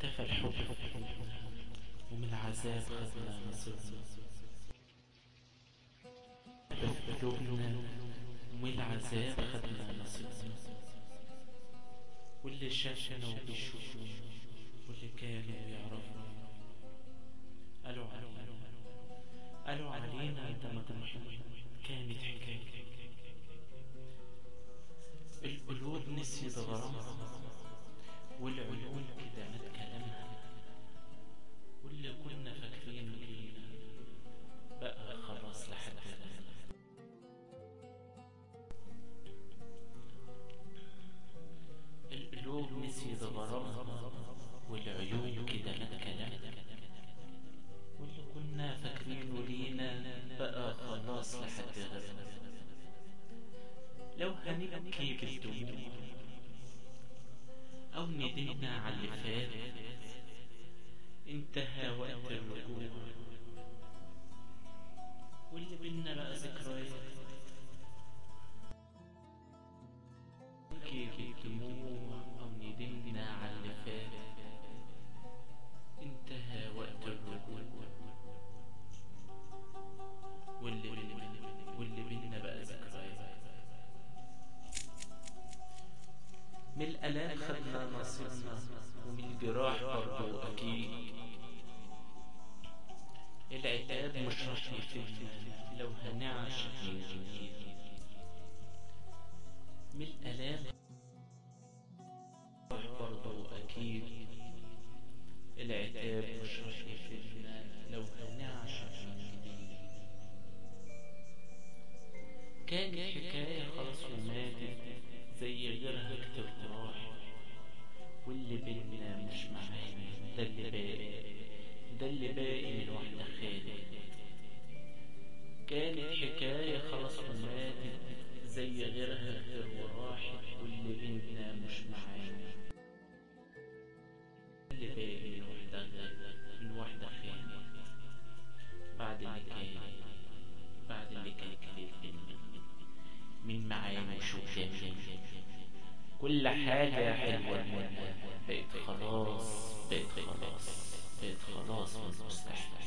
اختفى الحب ومن العذاب خدنا نصيبنا في قلوبنا ومن العذاب خدنا نصيبنا واللي شافنا وبيشوفنا واللي كانوا يعرفنا قالوا علينا قالوا علينا دمدمحنا كانت حكاية القلوب نسيت غرامها والعيون كدمت كلامها واللي كنا فاكرين لينا بقى خلاص لحد الآن القلوب نسيت غرامها والعيون كدمت كلامها واللي كنا فاكرينه لينا بقى خلاص لحد غيرنا لو هنبكي بالدموع أو ندمنا على اللي فات انتهى وقت الرجوع واللي بينا بقى ذكريات نبكي بالدموع أو ندمنا على اللي فات انتهى وقت الرجوع واللي واللي بينا بقى ذكريات من الآلام خدنا نصيبنا ومن الجراح برضو أكيد العتاب مش راح يفيدنا لو هنعش من جديد من الآلام برضو أكيد العتاب مش راح يفيدنا لو هنعش من جديد كانت حكاية خلاص وماتت زي غيرها كتير راح واللي بينا مش معانا ده اللي باقي ده اللي باقي من واحدة خالد كانت حكاية خلاص وماتت زي غيرها كتير وراحت واللي بينا مش معانا اللي باقي من واحدة غير من واحدة خالد بعد اللي كان بعد اللي كان كتير من معاني وشو جميل كل حاجة حلوة منها بقت خلاص بقت خلاص بقت خلاص من المستحيل